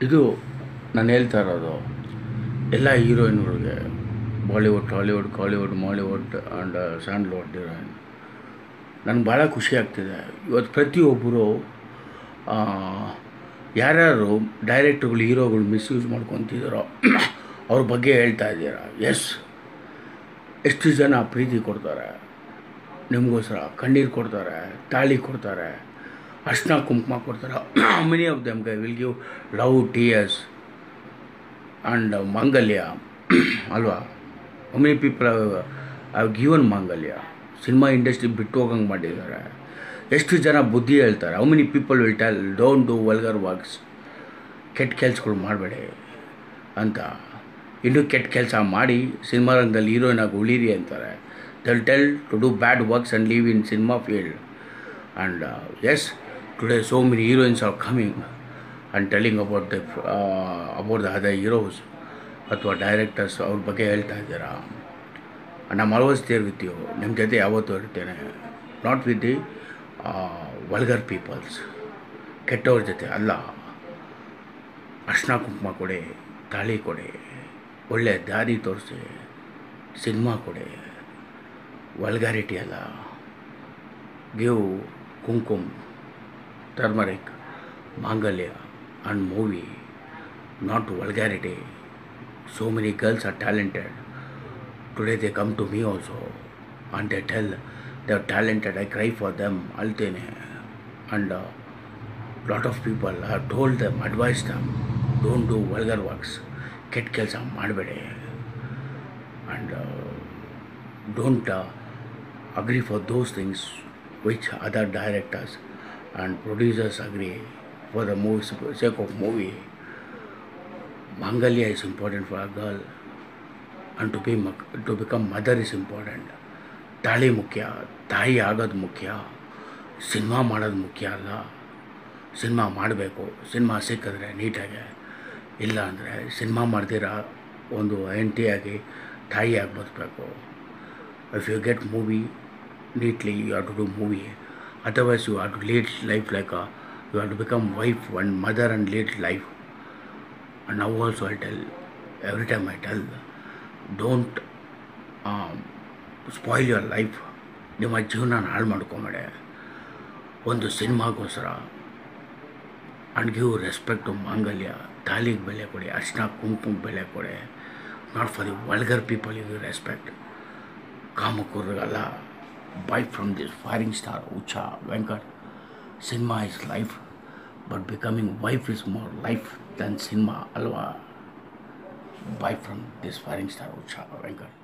ಇದು ನಾನು ಹೇಳ್ತಾ ಇರೋದು ಎಲ್ಲ ಹೀರೋಯಿನ್ಗಳಿಗೆ ಬಾಲಿವುಡ್ ಟಾಲಿವುಡ್ ಕಾಲಿವುಡ್ ಮಾಲಿವುಡ್ ಆ್ಯಂಡ್ ಸ್ಯಾಂಡ್ಲ್ವುಡ್ ಹೀರೋಯಿನ್ ನನಗೆ ಭಾಳ ಖುಷಿ ಆಗ್ತಿದೆ ಇವತ್ತು ಪ್ರತಿಯೊಬ್ಬರು ಯಾರ್ಯಾರು ಡೈರೆಕ್ಟ್ರುಗಳು ಹೀರೋಗಳು ಮಿಸ್ಯೂಸ್ ಮಾಡ್ಕೊತಿದ್ದಾರೋ ಅವ್ರ ಬಗ್ಗೆ ಹೇಳ್ತಾ ಇದ್ದೀರಾ ಎಸ್ ಎಷ್ಟು ಜನ ಪ್ರೀತಿ ಕೊಡ್ತಾರೆ ನಿಮಗೋಸ್ಕರ ಕಣ್ಣೀರು ಕೊಡ್ತಾರೆ ತಾಳಿ ಕೊಡ್ತಾರೆ ಅರ್ಶಿನ ಕುಂಕುಮ ಕೊಡ್ತಾರೆ many of them will give love tears and mangalya ಅಲ್ವಾ many people have given mangalya cinema industry ಬಿಟ್ಟು ಹೋಗಂಗೆ ಮಾಡಿದ್ದಾರೆ ಎಷ್ಟು ಜನ ಬುದ್ಧಿ ಹೇಳ್ತಾರೆ how many people will tell don't do vulgar works ಕೆಟ್ಟ ಕೆಲಸಗಳು ಮಾಡಬೇಡಿ ಅಂತ ಇನ್ನೂ ಕೆಟ್ಟ ಕೆಲಸ ಮಾಡಿ ಸಿನಿಮಾ ರಂಗದಲ್ಲಿ ಹೀರೋಯಿನ್ ಆಗಿ ಉಳೀರಿ ಅಂತಾರೆ they'll tell to do bad works and leave in cinema field and yes today so many heroines are coming and telling about the about the other heroes ಅಥವಾ ಡೈರೆಕ್ಟರ್ಸ್ ಅವ್ರ ಬಗ್ಗೆ ಹೇಳ್ತಾ ಇದ್ದೀರಾ ನಮ್ಮ ಆಲ್ವೇಸ್ ದೇರ್ ವಿತ್ ಯು ನಿಮ್ಮ ಜೊತೆ ಯಾವತ್ತೂ ಇರ್ತೇನೆ not with the vulgar peoples ಕೆಟ್ಟವ್ರ ಜೊತೆ ಅಲ್ಲ ಅರ್ಶಿನ ಕುಂಕುಮ ಕೊಡಿ ತಾಳಿ ಕೊಡಿ ಒಳ್ಳೆ ದಾರಿ ತೋರಿಸಿ ಸಿನಿಮಾ ಕೊಡಿ ವಲ್ಗಾರಿಟಿ ಅಲ್ಲ give kumkum turmeric mangalya and movie not vulgarity so many girls are talented today they come to me also and they tell they're talented i cry for them altene and uh, lot of people have told them advised them don't do vulgar works ಕೆಟ್ಟ ಕೆಲಸ ಮಾಡಬೇಡಿ and don't agree for those things which other directors and producers agree for the movies sake of movie mangalya is important for a girl and to be mak- to become mother is important ತಾಳಿ ಮುಖ್ಯ ತಾಯಿ ಆಗೋದು ಮುಖ್ಯ cinema ಮಾಡೋದು ಮುಖ್ಯ ಅಲ್ಲ cinema ಮಾಡಬೇಕು cinema ಸಿಕ್ಕಿದ್ರೆ ನೀಟಾಗಿ ಇಲ್ಲ ಅಂದರೆ ಸಿನಿಮಾ ಮಾಡ್ದಿರ ಒಂದು ಹೆಂಡತಿಯಾಗಿ ತಾಯಿಯಾಗಿ ಬದುಕಬೇಕು if you get movie neatly you have to do movie otherwise you have to lead life like you have to become wife and mother and lead life and now also I tell every time I tell don't um, spoil your life ನಿಮ್ಮ ಜೀವನ ಹಾಳು ಮಾಡ್ಕೊಂಬೇಡಿ ಒಂದು ಸಿನಿಮಾಗೋಸ್ಕರ and give respect to mangalya ತಾಲಿಗೆ ಬೆಲೆ ಕೊಡಿ ಅರ್ಶಿನ ಕುಂಕುಮ ಬೆಲೆ ಕೊಡಿ not for the vulgar people you respect ಕಾಮಕೂರ್ಗಲ್ಲ bye from this firing star Uccha Venkat cinema is life but becoming wife is more life than cinema ಅಲ್ವಾ bye from this firing star Uccha Venkat